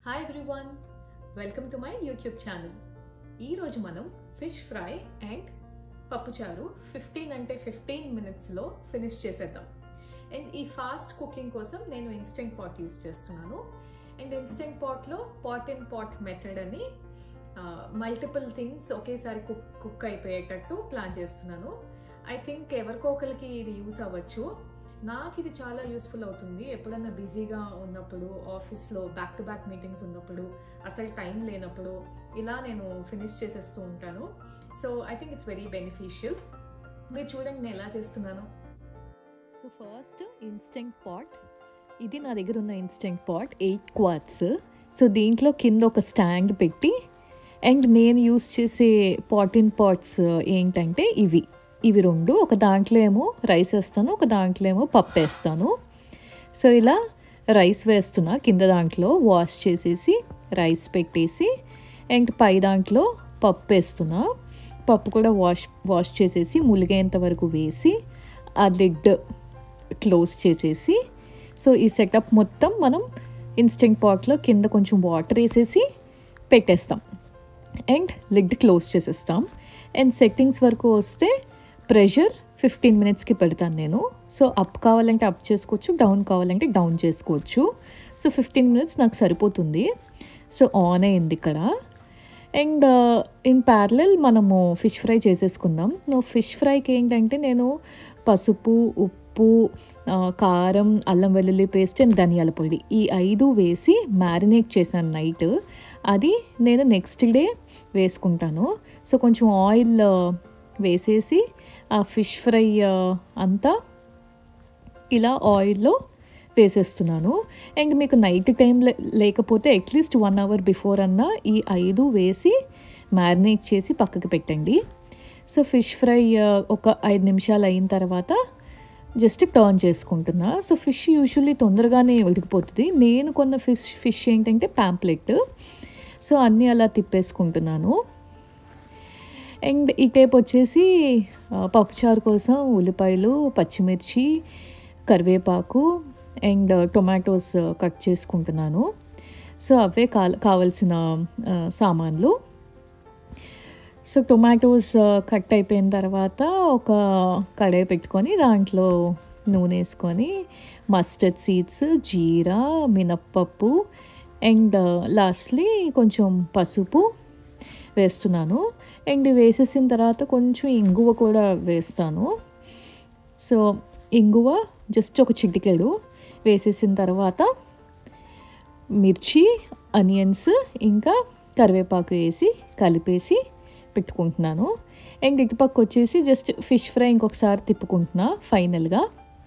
hi everyone welcome to my YouTube channel ఈరోజు మనం fish fry and పప్పుచారు fifteen అంటే ఫిఫ్టీన్ మినిట్స్లో ఫినిష్ చేసేద్దాం అండ్ ఈ ఫాస్ట్ కుకింగ్ కోసం నేను ఇన్స్టెంట్ పాట్ యూస్ చేస్తున్నాను అండ్ ఇన్స్టెంట్ పాట్లో పాట్ అండ్ పాట్ మెథడ్ అని మల్టిపుల్ థింగ్స్ ఒకేసారి కుక్ కుక్ అయిపోయేటట్టు ప్లాన్ చేస్తున్నాను ఐ థింక్ ఎవరికో ఒకరికి ఇది యూస్ అవ్వచ్చు నాకు ఇది చాలా యూస్ఫుల్ అవుతుంది ఎప్పుడన్నా బిజీగా ఉన్నప్పుడు ఆఫీస్లో బ్యాక్ టు బ్యాక్ మీటింగ్స్ ఉన్నప్పుడు అసలు టైం లేనప్పుడు ఇలా నేను ఫినిష్ చేసేస్తూ ఉంటాను so I think it's very beneficial మీరు చూడండి నేను ఎలా చేస్తున్నాను సో ఫస్ట్ ఇన్స్టెంట్ పాట్ ఇది నా దగ్గర ఉన్న instant pot eight quarts so దీంట్లో కింద ఒక స్టాండ్ పెట్టి అండ్ నేను యూస్ చేసే పాట్ ఇన్ పాట్స్ ఏంటంటే ఇవి ఇవి రెండు ఒక దాంట్లో ఏమో రైస్ వేస్తాను ఒక దాంట్లో ఏమో పప్పు వేస్తాను సో ఇలా రైస్ వేస్తున్నా కింద దాంట్లో వాష్ చేసేసి రైస్ పెట్టేసి అండ్ పై దాంట్లో పప్పు వేస్తున్నా పప్పు కూడా వాష్ వాష్ చేసేసి ములిగేంత వరకు వేసి ఆ లిడ్ క్లోజ్ చేసేసి సో ఈ సెటప్ మొత్తం మనం ఇన్స్టెంట్ పాట్లో కింద కొంచెం వాటర్ వేసేసి పెట్టేస్తాం అండ్ లిడ్ క్లోజ్ చేసేస్తాం అండ్ సెట్టింగ్స్ వరకు వస్తే ప్రెషర్ ఫిఫ్టీన్ మినిట్స్కి పెడతాను నేను సో అప్ కావాలంటే అప్ చేసుకోవచ్చు డౌన్ కావాలంటే డౌన్ చేసుకోవచ్చు సో ఫిఫ్టీన్ మినిట్స్ నాకు సరిపోతుంది సో ఆన్ అయింది ఇక్కడ అండ్ ఇన్ ప్యారలల్ మనము ఫిష్ ఫ్రై చేసేసుకుందాం ఫిష్ ఫ్రైకి ఏంటంటే నేను పసుపు ఉప్పు కారం అల్లం వెల్లుల్లి పేస్ట్ అండ్ ధనియాల పొడి ఈ ఐదు వేసి మ్యారినేట్ చేశాను నైట్ అది నేను నెక్స్ట్ డే వేసుకుంటాను సో కొంచెం ఆయిల్ వేసేసి ఆ ఫిష్ ఫ్రై అంతా ఇలా ఆయిల్లో వేసేస్తున్నాను అండ్ మీకు నైట్ టైం లేకపోతే అట్లీస్ట్ వన్ అవర్ బిఫోర్ అన్నా ఈ ఐదు వేసి మ్యారినేట్ చేసి పక్కకి పెట్టండి సో ఫిష్ ఫ్రై ఒక ఐదు నిమిషాలు అయిన తర్వాత జస్ట్ టర్న్ చేసుకుంటున్నా సో ఫిష్ యూజువల్లీ తొందరగానే ఉడికిపోతుంది నేను కొన్న ఫిష్ ఫిష్ ఏంటంటే ప్యాంప్లెట్ సో అన్నీ అలా తిప్పేసుకుంటున్నాను అండ్ ఈ టైప్ వచ్చేసి పప్పుచారు కోసం ఉల్లిపాయలు పచ్చిమిర్చి కరివేపాకు అండ్ టొమాటోస్ కట్ చేసుకుంటున్నాను సో అవే కా కావలసిన సామాన్లు సో టొమాటోస్ కట్ అయిపోయిన తర్వాత ఒక కడాయి పెట్టుకొని దాంట్లో నూనె వేసుకొని మస్టర్డ్ సీడ్స్ జీరా మినప్పప్పు అండ్ లాస్ట్లీ కొంచెం పసుపు వేస్తున్నాను అండ్ వేసేసిన తర్వాత కొంచెం ఇంగువ కూడా వేస్తాను సో ఇంగువ జస్ట్ ఒక చిటికెడు వేసేసిన తర్వాత మిర్చి అనియన్స్ ఇంకా కరివేపాకు వేసి కలిపేసి పెట్టుకుంటున్నాను అండ్ ఇటుపక్క వచ్చేసి జస్ట్ ఫిష్ ఫ్రై ఇంకొకసారి తిప్పుకుంటున్నా ఫైనల్గా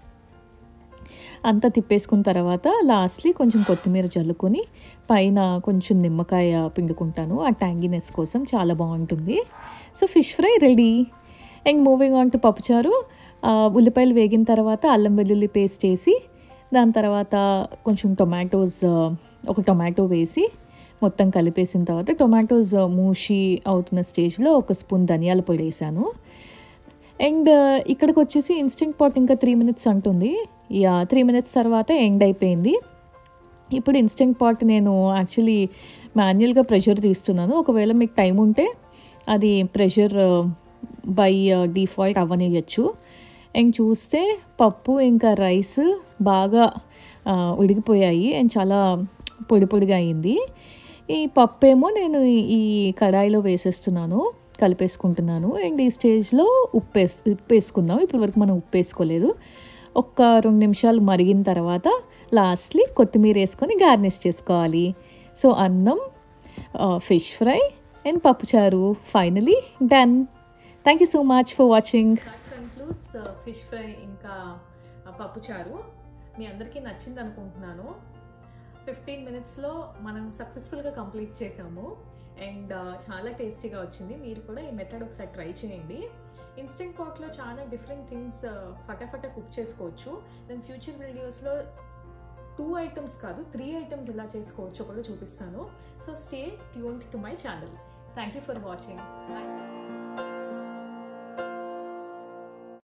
అంతా తిప్పేసుకున్న తర్వాత లాస్ట్లీ కొంచెం కొత్తిమీర చల్లుకొని పైన కొంచెం నిమ్మకాయ పిండుకుంటాను ఆ ట్యాంగినెస్ కోసం చాలా బాగుంటుంది so fish fry ready and moving on to పప్పుచారు ఉల్లిపాయలు వేగిన తర్వాత అల్లం వెల్లుల్లి పేస్ట్ వేసి దాని తర్వాత కొంచెం టొమాటోస్ ఒక టొమాటో వేసి మొత్తం కలిపేసిన తర్వాత టొమాటోస్ మూషి అవుతున్న స్టేజ్లో ఒక స్పూన్ ధనియాల పొడి వేసాను అండ్ ఇక్కడికి వచ్చేసి ఇన్స్టెంట్ పాట్ ఇంకా త్రీ మినిట్స్ అంటుంది యా త్రీ మినిట్స్ తర్వాత ఎండ్ అయిపోయింది ఇప్పుడు ఇన్స్టెంట్ పాట్ నేను యాక్చువల్లీ మాన్యువల్గా ప్రెషర్ తీస్తున్నాను ఒకవేళ మీకు టైం ఉంటే అది ప్రెషర్ బై డిఫాల్ట్ అవ్వనియచ్చు అండ్ చూస్తే పప్పు ఇంకా రైస్ బాగా ఉడికిపోయాయి అండ్ చాలా పొడి పొడిగా అయింది ఈ పప్పు ఏమో నేను ఈ కడాయిలో వేసేస్తున్నాను కలిపేసుకుంటున్నాను అండ్ ఈ స్టేజ్లో ఉప్పు వేస్ ఉప్పు వేసుకుందాం ఇప్పటి వరకు మనం ఉప్పు వేసుకోలేదు ఒక్క రెండు నిమిషాలు మరిగిన తర్వాత లాస్ట్లీ కొత్తిమీర వేసుకొని గార్నిష్ చేసుకోవాలి సో అన్నం ఫిష్ ఫ్రై అండ్ పప్పుచారు finally done thank you so much for watching concludes fish fry ఇంకా పప్పుచారు మీ అందరికీ నచ్చింది అనుకుంటున్నాను ఫిఫ్టీన్ మినిట్స్లో మనం సక్సెస్ఫుల్గా కంప్లీట్ చేసాము అండ్ చాలా టేస్టీగా వచ్చింది మీరు కూడా ఈ మెథడ్ ఒకసారి ట్రై చేయండి ఇన్స్టెంట్ పాట్లో చాలా డిఫరెంట్ థింగ్స్ ఫటాఫట కుక్ చేసుకోవచ్చు నేను ఫ్యూచర్ వీడియోస్లో టూ ఐటమ్స్ కాదు త్రీ ఐటమ్స్ ఎలా చేసుకోవచ్చో కూడా చూపిస్తాను so stay tune to my channel thank you for watching bye